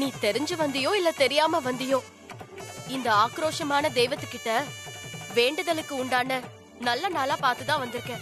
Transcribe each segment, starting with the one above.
நீ தெரிஞ்சு வந்தியோ இல்ல தெரியாம வந்தியோ இந்த ஆக்ரோஷமான தெய்வத்துக்கிட்ட வேண்டுதலுக்கு உண்டான நல்ல நாளா பார்த்துதான் வந்திருக்கேன்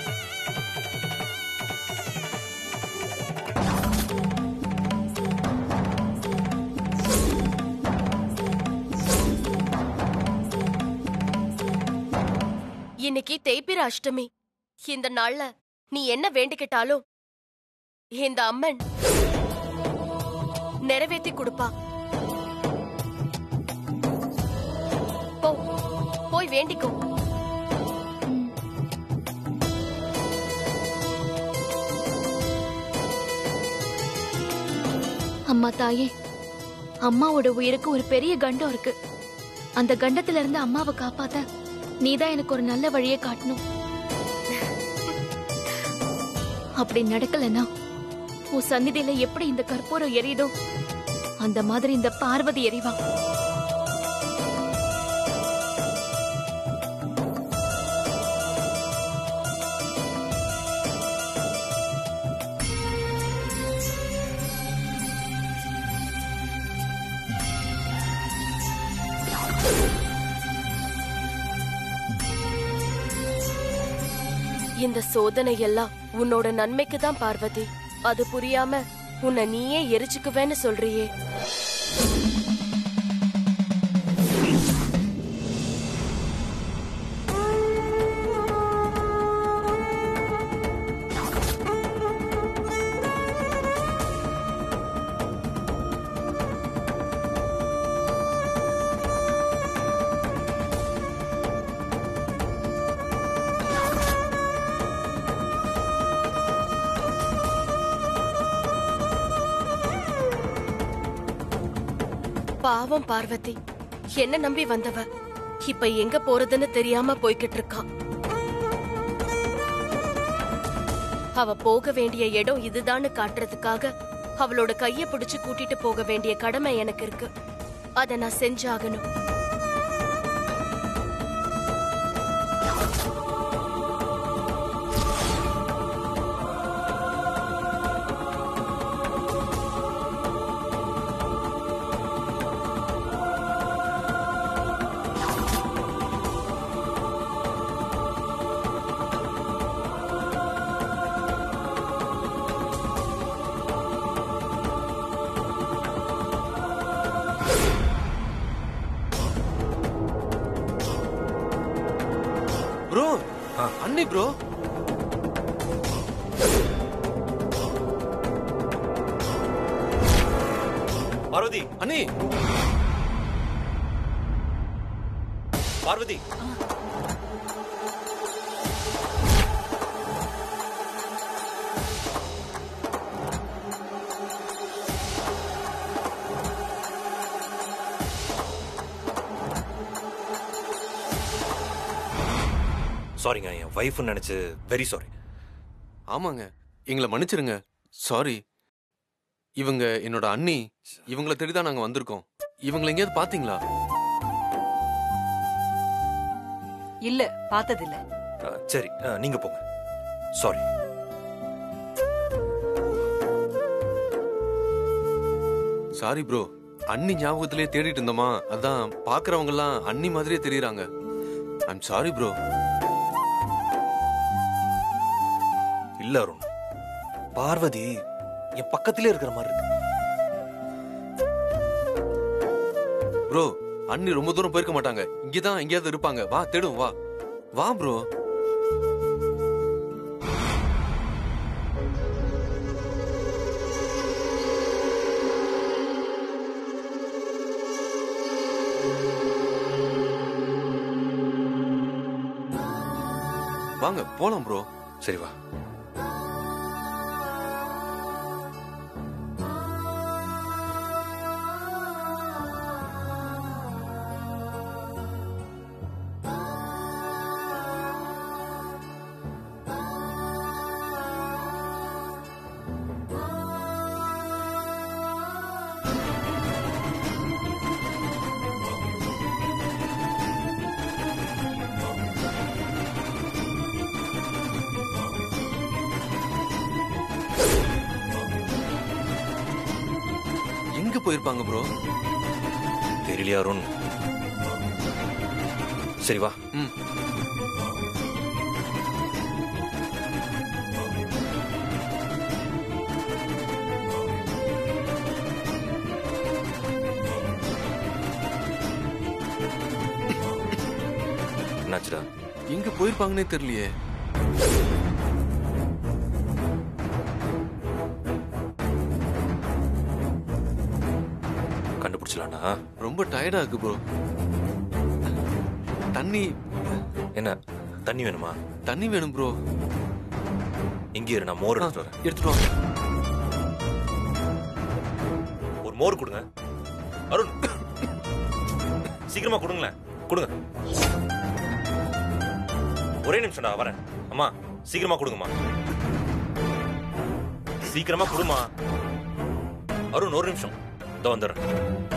இன்னைக்கு தேய்பிர அஷ்டமி இந்த நாள்ல நீ என்ன வேண்டிக்கிட்டாலும் இந்த அம்மன் நிறைவேத்தி கொடுப்பா போ போய் வேண்டிக்கோ அம்மா தாயே அம்மாவோட உயிருக்கு ஒரு பெரிய கண்டம் இருக்கு அந்த கண்டத்துல இருந்து அம்மாவை காப்பாத்த நீதான் எனக்கு ஒரு நல்ல வழியை காட்டணும் அப்படி நடக்கலன்னா உன் சந்நிதியில எப்படி இந்த கற்பூரம் எரியுதோ அந்த மாதிரி இந்த பார்வதி எரிவா இந்த சோதனை எல்லாம் உன்னோட நன்மைக்கு தான் பார்வதி அது புரியாம உன்னை நீயே எரிச்சுக்குவேன்னு சொல்றியே பாவம் பார்வதி என்ன நம்பி வந்தவ இப்ப எங்க போறதுன்னு தெரியாம போய்கிட்டு இருக்கா அவ போக வேண்டிய இடம் இதுதான்னு காட்டுறதுக்காக அவளோட கைய பிடிச்சு கூட்டிட்டு போக வேண்டிய கடமை எனக்கு இருக்கு அத நான் செஞ்சாகணும் ப்ரோ அண்ணி ப்ரோ பார்வதி அண்ணி பார்வதி சாரிங்க என் ஒய்ஃப்னு நினைச்சு வெரி சாரி ஆமாங்க எங்களை மன்னிச்சிருங்க சாரி இவங்க என்னோட அண்ணி இவங்கள தேடி தான் நாங்க வந்திருக்கோம் இவங்களை எங்கேயாவது பாத்தீங்களா இல்ல பார்த்ததில்ல சரி அஹ், நீங்க போங்க சாரி சாரி ப்ரோ அண்ணி ஞாபகத்திலே தேடிட்டு இருந்தோமா அதான் பாக்குறவங்க எல்லாம் அண்ணி மாதிரியே தெரியறாங்க ஐம் சாரி ப்ரோ இல்ல அருண் பார்வதி என் பக்கத்திலே இருக்கிற மாதிரி இருக்கு ப்ரோ அண்ணி ரொம்ப தூரம் போயிருக்க மாட்டாங்க இங்கதான் எங்கேயாவது இருப்பாங்க வா தேடும் வா வா ப்ரோ வாங்க போலாம் ப்ரோ சரி வா போயிருப்பாங்க ப்ரோ தெரியலையா அருண் சரி வா ம் என்னாச்சுடா எங்க போயிருப்பாங்கன்னே தெரியலையே கண்டுபிடிச்சலாம்டா ரொம்ப டயர்டா இருக்கு ப்ரோ தண்ணி என்ன தண்ணி வேணுமா தண்ணி வேணும் ப்ரோ இங்கே இரு நான் மோர் எடுத்துட்டு வரேன் எடுத்துட்டு வாங்க ஒரு மோர் கொடுங்க அருண் சீக்கிரமா கொடுங்களேன் கொடுங்க ஒரே நிமிஷம்டா வரேன் அம்மா சீக்கிரமா கொடுங்கம்மா சீக்கிரமா கொடுமா அருண் ஒரு நிமிஷம் இதோ வந்துடுறேன்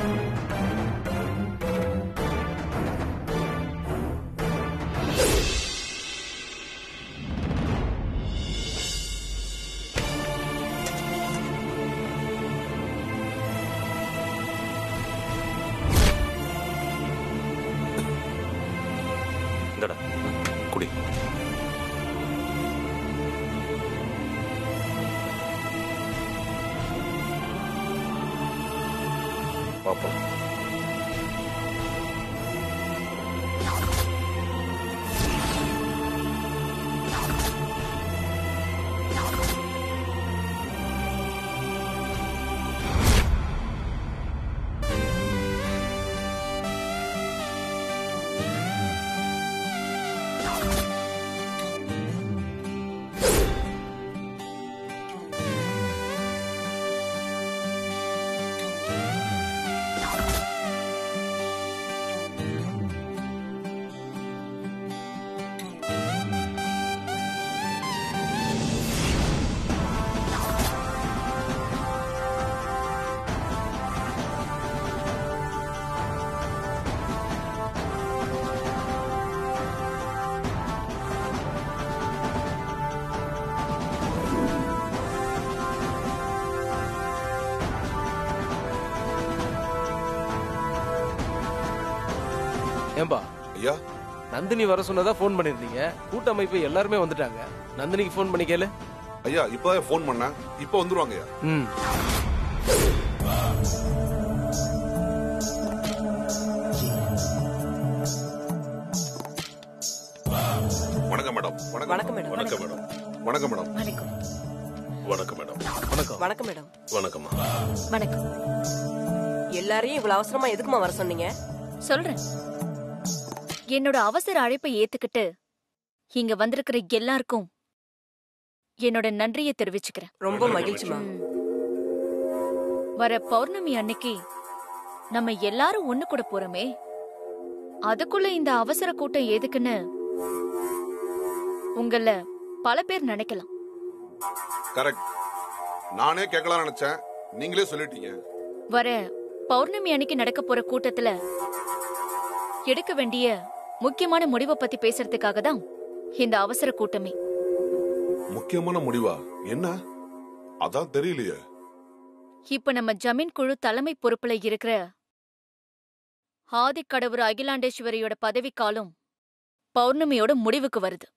இந்தடா குடி பாப்போம் ஏன்பா ஐயா நந்தினி வர சொன்னதா ஃபோன் பண்ணிருந்தீங்க கூட்டமைப்பு எல்லாருமே வந்துட்டாங்க நந்தினிக்கு ஃபோன் பண்ணி கேளு ஐயா இப்பதான் ஃபோன் பண்ணேன் இப்போ வந்துருவாங்க ஐயா ம் வணக்கம் மேடம் வணக்கம் மேடம். வணக்கம் மேடம் வணக்கம் மேடம் வணக்கம் வணக்கம் மேடம் வணக்கம் வணக்கம் மேடம் வணக்கம்மா வணக்கம் எல்லாரையும் இவ்வளவு அவசரமா எதுக்குமா வர சொன்னீங்க சொல்றேன் என்னோட அவசர அழைப்பை ஏத்துக்கிட்டு இங்க வந்திருக்கிற எல்லாருக்கும் என்னோட நன்றியை தெரிவிச்சுக்கிறேன் ரொம்ப மகிழ்ச்சிமா ம். வர பௌர்ணமி அன்னைக்கு நம்ம எல்லாரும் ஒண்ணு கூட போறோமே அதுக்குள்ள இந்த அவசர கூட்டம் எதுக்குன்னு உங்கள பல பேர் நினைக்கலாம் கரெக்ட் நானே கேட்கலாம் நினைச்சேன் நீங்களே சொல்லிட்டீங்க வர பௌர்ணமி அன்னைக்கு நடக்க போற கூட்டத்துல எடுக்க வேண்டிய முக்கியமான முடிவை பத்தி பேசுறதுக்காக தான் இந்த அவசர கூட்டமே முக்கியமான முடிவா என்ன அதான் தெரியலையே இப்ப நம்ம ஜமீன் குழு தலைமை பொறுப்புல இருக்கிற ஆதிக்கடவுர் அகிலாண்டேஸ்வரியோட பதவிக்காலம் பௌர்ணமியோட முடிவுக்கு வருது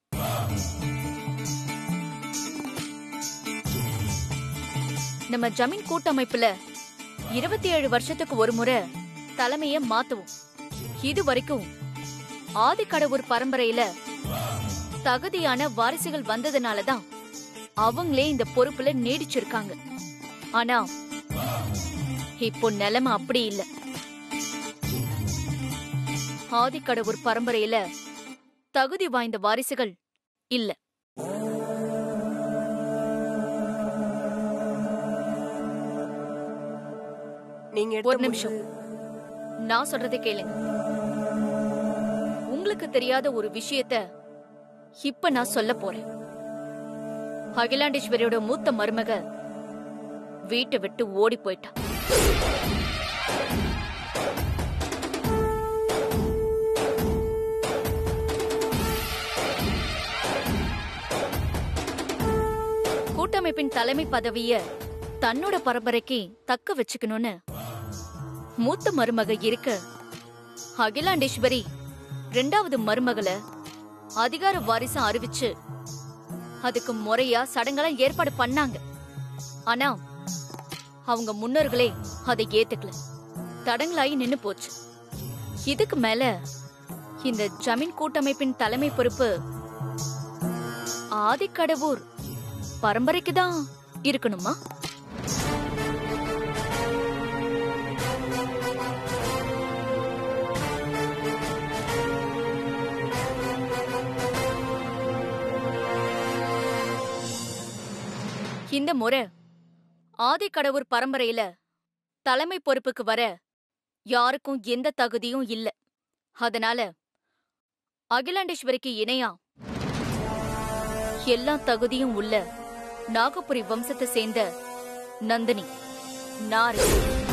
நம்ம ஜமீன் கூட்டமைப்புல இருபத்தி ஏழு வருஷத்துக்கு ஒரு முறை தலைமைய மாத்துவோம் இது வரைக்கும் ஆதிக்கடவுர் பரம்பரையில தகுதியான வாரிசுகள் வந்ததுனாலதான் அவங்களே இந்த பொறுப்புல நீடிச்சிருக்காங்க ஆனா இப்போ நிலைமை அப்படி இல்ல ஆதிக்கடவுர் பரம்பரையில தகுதி வாய்ந்த வாரிசுகள் இல்ல நீங்க எடுத்த ஒரு முடிவு- நிமிஷம் நான் சொல்றதை கேளுங்க உங்களுக்கு தெரியாத ஒரு விஷயத்த இப்ப நான் சொல்ல போறேன் அகிலாண்டேஸ்வரியோட மூத்த மருமக வீட்டை விட்டு ஓடி போயிட்டா கூட்டமைப்பின் தலைமை பதவிய தன்னோட பரம்பரைக்கு தக்க வச்சுக்கணும்னு மூத்த மருமக இருக்க அகிலாண்டேஸ்வரி ரெண்டாவது மருமகளை அதிகார வாரிசா அறிவிச்சு அதுக்கு முறையா சடங்கெல்லாம் ஏற்பாடு பண்ணாங்க ஆனா அவங்க முன்னோர்களே அதை ஏத்துக்கல தடங்களாகி நின்னு போச்சு இதுக்கு மேல இந்த ஜமீன் கூட்டமைப்பின் தலைமை பொறுப்பு ஆதிக்கடவூர் பரம்பரைக்கு தான் இருக்கணுமா இந்த முறை ஆதிக்கடவுர் பரம்பரையில தலைமை பொறுப்புக்கு வர யாருக்கும் எந்த தகுதியும் இல்ல அதனால அகிலாண்டேஸ்வரிக்கு இணையா எல்லா தகுதியும் உள்ள நாகபுரி வம்சத்தை சேர்ந்த நந்தினி நாரி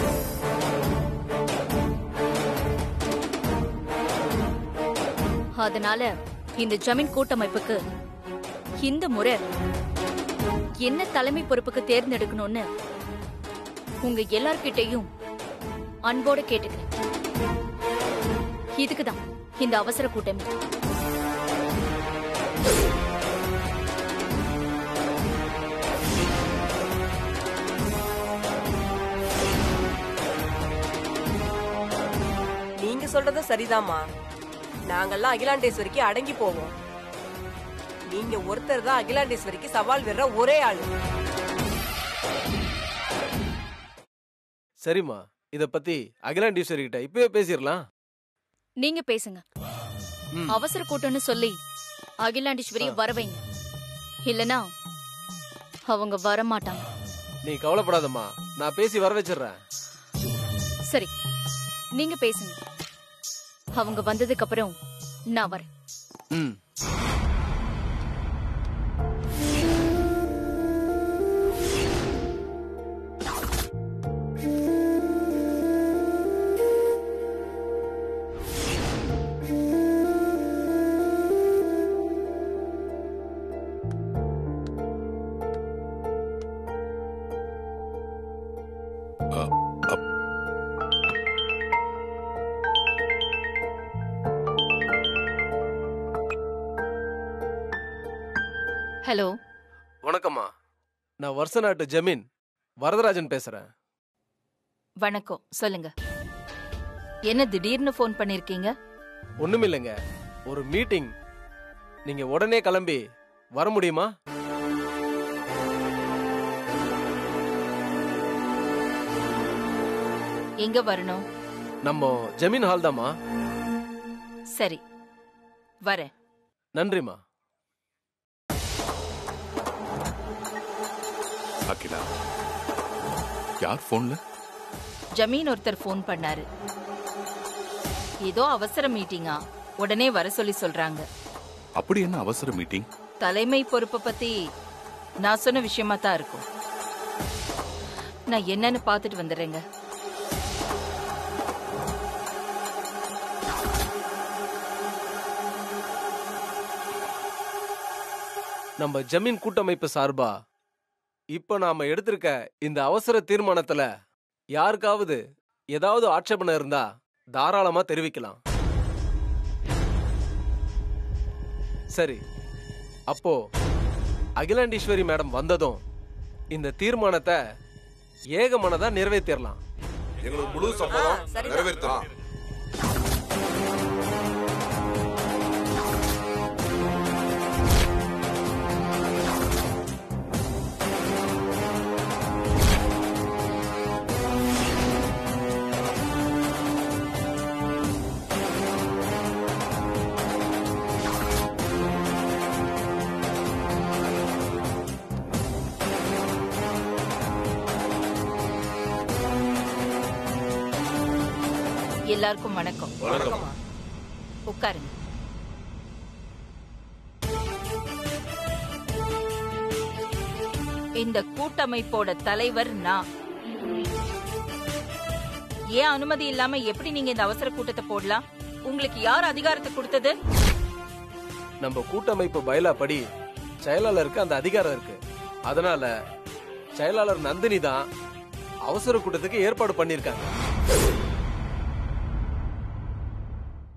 அதனால இந்த ஜமீன் கூட்டமைப்புக்கு இந்த முறை என்ன தலைமை பொறுப்புக்கு தேர்ந்தெடுக்கணும்னு உங்க எல்லார்கிட்டயும் அன்போட கேட்டுக்கிறேன் இதுக்குதான் இந்த அவசர கூட்டமே நீங்க சொல்றதும் சரிதாம்மா நாங்கெல்லாம் அகிலாண்டேஸ்வரிக்கு அடங்கி போவோம் நீங்க ஒருத்தர் தான் அகிலாண்டேஸ்வரிக்கு சவால் விடுற ஒரே ஆளு சரிம்மா இத பத்தி அகிலாண்டீஸ்வரி கிட்ட இப்பவே பேசிடலாம் நீங்க பேசுங்க ம். அவசர கூட்டம்னு சொல்லி அகிலாண்டீஸ்வரிய வர வைங்க இல்லனா அவங்க வர மாட்டாங்க நீ கவலைப்படாதம்மா நான் பேசி வர வச்சிடுறேன் சரி நீங்க பேசுங்க அவங்க வந்ததுக்கு அப்புறம் நான் வரேன் ம் ஹலோ வணக்கம்மா நான் வருஷ நாட்டு ஜமீன் வரதராஜன் பேசுறேன் வணக்கம் சொல்லுங்க என்ன திடீர்னு ஃபோன் பண்ணிருக்கீங்க ஒண்ணுமில்லைங்க ஒரு மீட்டிங் நீங்க உடனே கிளம்பி வர முடியுமா எங்க வரணும் நம்ம ஜமீன் ஹால் தாம்மா சரி வரேன் நன்றிம்மா அகிலா யார் போன்ல ஜமீன் ஒருத்தர் ஃபோன் பண்ணாரு ஏதோ அவசர மீட்டிங்கா உடனே வர சொல்லி சொல்றாங்க அப்படி என்ன அவசர மீட்டிங் தலைமை பொறுப்பை பத்தி நான் சொன்ன விஷயமா தான் இருக்கும் நான் என்னன்னு பார்த்துட்டு வந்துடுறேங்க நம்ம ஜமீன் கூட்டமைப்பு சார்பா இப்ப நாம எடுத்திருக்க இந்த அவசர தீர்மானத்துல யாருக்காவது ஏதாவது ஆட்சேபனை இருந்தா தாராளமா தெரிவிக்கலாம் சரி அப்போ அகிலாண்டீஸ்வரி மேடம் வந்ததும் இந்த தீர்மானத்தை ஏகமனதா நிறைவேற்றிடலாம் எங்களுக்கு முழு சம்மதம் ஆ, சரிதான். நிறைவேற்றலாம் எல்லாருக்கும் வணக்கம் வணக்கம் உட்காருங்க இந்த கூட்டமைப்போட தலைவர் நான் ஏன் அனுமதி இல்லாம எப்படி நீங்க இந்த அவசர கூட்டத்தை போடலாம் உங்களுக்கு யார் அதிகாரத்தை கொடுத்தது நம்ம கூட்டமைப்பு பயிலா படி செயலாளருக்கு அந்த அதிகாரம் இருக்கு அதனால செயலாளர் நந்தினி தான் அவசர கூட்டத்துக்கு ஏற்பாடு பண்ணியிருக்காங்க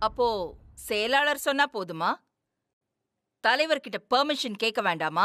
அப்போ செயலாளர் சொன்னா போதுமா தலைவர்கிட்ட பெர்மிஷன் கேட்க வேண்டாமா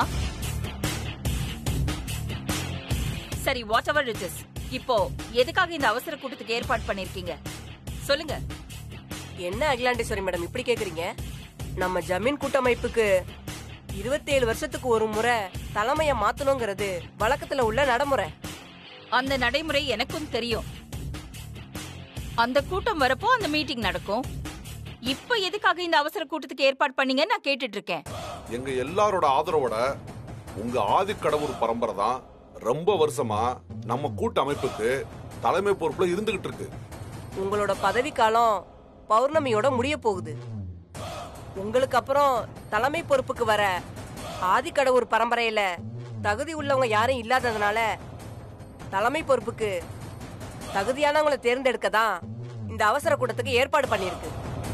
சரி வாட் எவர் இட் இஸ் இப்போ எதுக்காக இந்த அவசர கூட்டத்துக்கு ஏற்பாடு பண்ணிருக்கீங்க சொல்லுங்க என்ன அகிலாண்டேஸ்வரி மேடம் இப்படி கேக்குறீங்க நம்ம ஜமீன் கூட்டமைப்புக்கு இருபத்தேழு வருஷத்துக்கு ஒரு முறை தலைமைய மாத்தணுங்கிறது வழக்கத்துல உள்ள நடைமுறை அந்த நடைமுறை எனக்கும் தெரியும் அந்த கூட்டம் வரப்போ அந்த மீட்டிங் நடக்கும் இப்ப எதுக்காக இந்த அவசர கூட்டத்துக்கு ஏற்பாடு பண்ணீங்கன்னு நான் கேட்டுட்டு இருக்கேன் எங்க எல்லாரோட ஆதரவோட உங்க ஆதிக்கடவுர் பரம்பரை தான் ரொம்ப வருஷமா நம்ம கூட்ட அமைப்புக்கு தலைமை பொறுப்புல இருந்துகிட்டு இருக்கு உங்களோட பதவி காலம் பௌர்ணமியோட முடிய போகுது உங்களுக்கு அப்புறம் தலைமை பொறுப்புக்கு வர ஆதிக்கடவுர் பரம்பரையில தகுதி உள்ளவங்க யாரும் இல்லாததுனால தலைமை பொறுப்புக்கு தகுதியானவங்களை தேர்ந்தெடுக்க தான் இந்த அவசர கூட்டத்துக்கு ஏற்பாடு பண்ணியிருக்கு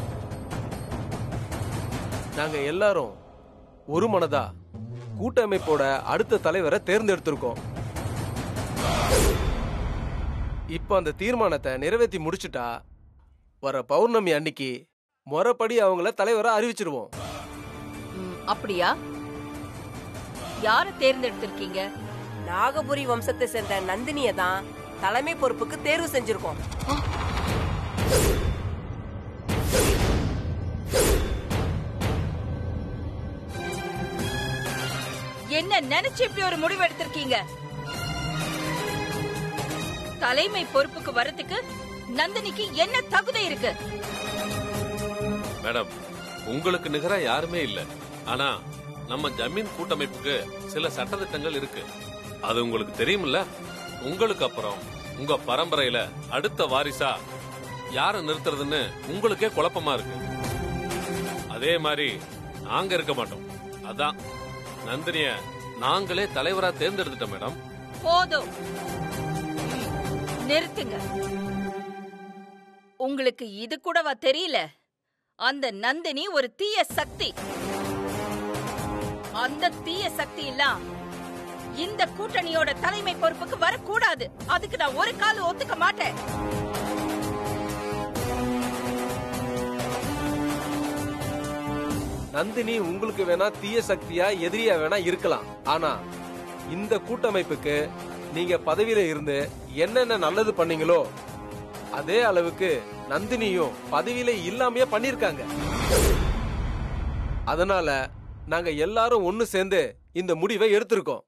நாங்க எல்லாரும் ஒரு மனதா கூட்டமைப்போட அடுத்த தலைவரை தேர்ந்தெடுத்திருக்கோம் இப்போ அந்த தீர்மானத்தை நிறைவேற்றி முடிச்சுட்டா வர பௌர்ணமி அன்னைக்கு முறைப்படி அவங்கள தலைவரை அறிவிச்சிருவோம் ம், அப்படியா யார தேர்ந்தெடுத்திருக்கீங்க நாகபுரி வம்சத்தை சேர்ந்த நந்தினிய தான் தலைமை பொறுப்புக்கு தேர்வு செஞ்சிருக்கோம் என்ன நினைச்சு இப்படி ஒரு முடிவு எடுத்திருக்கீங்க தலைமை பொறுப்புக்கு வரதுக்கு நந்தினிக்கு என்ன தகுதி இருக்கு மேடம் உங்களுக்கு நிகரா யாருமே இல்ல ஆனா நம்ம ஜமீன் கூட்டமைப்புக்கு சில சட்டதிட்டங்கள் இருக்கு அது உங்களுக்கு தெரியுமில்ல உங்களுக்கு அப்புறம் உங்க பரம்பரையில அடுத்த வாரிசா யார நிறுத்துறதுன்னு உங்களுக்கே குழப்பமா இருக்கு அதே மாதிரி நாங்க இருக்க மாட்டோம் அதான் நந்தினிய நாங்களே தலைவரா தேர்ந்தெடுத்துட்டோம் மேடம் போதும் ம், நிறுத்துங்க உங்களுக்கு இது கூடவா தெரியல அந்த நந்தினி ஒரு தீய சக்தி அந்த தீய சக்தி எல்லாம் இந்த கூட்டணியோட தலைமை பொறுப்புக்கு வரக்கூடாது அதுக்கு நான் ஒரு கால் ஒத்துக்க மாட்டேன் நந்தினி உங்களுக்கு வேணா தீய சக்தியா எதிரியா வேணா இருக்கலாம் ஆனா இந்த கூட்டமைப்புக்கு நீங்க பதவியில இருந்து என்னென்ன நல்லது பண்ணீங்களோ அதே அளவுக்கு நந்தினியும் பதவியில இல்லாமையே பண்ணிருக்காங்க அதனால நாங்க எல்லாரும் ஒண்ணு சேர்ந்து இந்த முடிவை எடுத்திருக்கோம்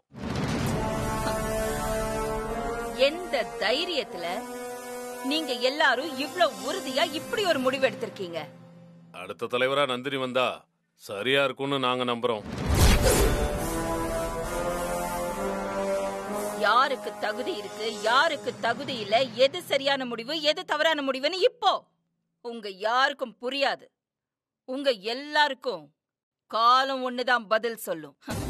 எந்த தைரியத்துல நீங்க எல்லாரும் இவ்ளோ உறுதியா இப்படி ஒரு முடிவு எடுத்திருக்கீங்க அடுத்த தலைவரா நந்தினி வந்தா சரியா இருக்கும்னு நாங்க நம்புறோம் யாருக்கு தகுதி இருக்கு யாருக்கு தகுதி இல்ல எது சரியான முடிவு எது தவறான முடிவுன்னு இப்போ உங்க யாருக்கும் புரியாது உங்க எல்லாருக்கும் காலம் ஒண்ணுதான் பதில் சொல்லும்